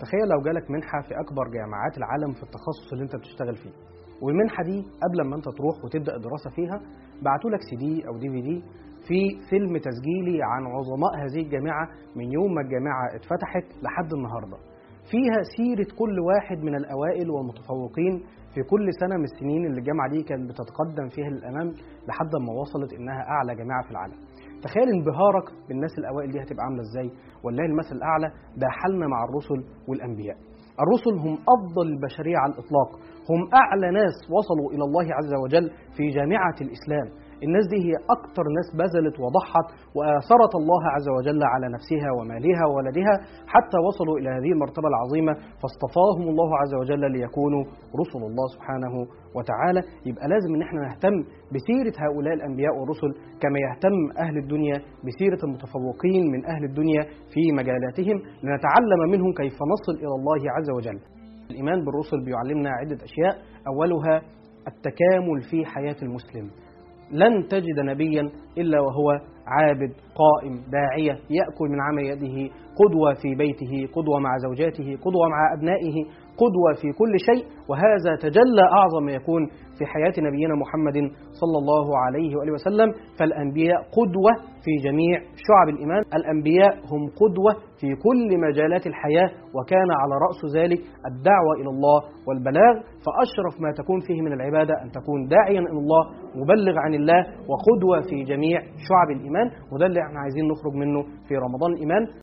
تخيل لو جالك منحة في أكبر جامعات العالم في التخصص اللي أنت بتشتغل فيه والمنحة دي قبل ما أنت تروح وتبدأ الدراسة فيها بعتوا لك سي دي أو دي في دي في فيلم تسجيلي عن عظماء هذه الجامعة من يوم ما الجامعة اتفتحت لحد النهاردة فيها سيرة كل واحد من الأوائل والمتفوقين في كل سنة من السنين اللي الجامعة دي كانت بتتقدم فيها للأمام لحد ما وصلت إنها أعلى جامعة في العالم تخيل انبهارك بالناس الأوائل دي هتبقى عاملة إزاي والله المثل الأعلى ده حالنا مع الرسل والأنبياء الرسل هم أفضل البشرية على الإطلاق هم أعلى ناس وصلوا إلى الله عز وجل في جامعة الإسلام الناس دي هي أكتر ناس بذلت وضحت وآثرت الله عز وجل على نفسها ومالها وولدها حتى وصلوا إلى هذه المرتبة العظيمة فاصطفاهم الله عز وجل ليكونوا رسل الله سبحانه وتعالى يبقى لازم ان احنا نهتم بسيرة هؤلاء الأنبياء والرسل كما يهتم أهل الدنيا بسيرة المتفوقين من أهل الدنيا في مجالاتهم لنتعلم منهم كيف نصل إلى الله عز وجل الإيمان بالرسل بيعلمنا عدة أشياء أولها التكامل في حياة المسلم لن تجد نبيا إلا وهو عابد قائم داعية يأكل من عمل يده قدوة في بيته قدوة مع زوجاته قدوة مع أبنائه قدوة في كل شيء وهذا تجلى أعظم ما يكون في حياة نبينا محمد صلى الله عليه وآله وسلم فالأنبياء قدوة في جميع شعب الإيمان الأنبياء هم قدوة في كل مجالات الحياة وكان على رأس ذلك الدعوة إلى الله والبلاغ فأشرف ما تكون فيه من العبادة أن تكون داعيا إلى الله مبلغ عن الله وقدوة في جميع شعب الإيمان وده اللي احنا عايزين نخرج منه في رمضان الإيمان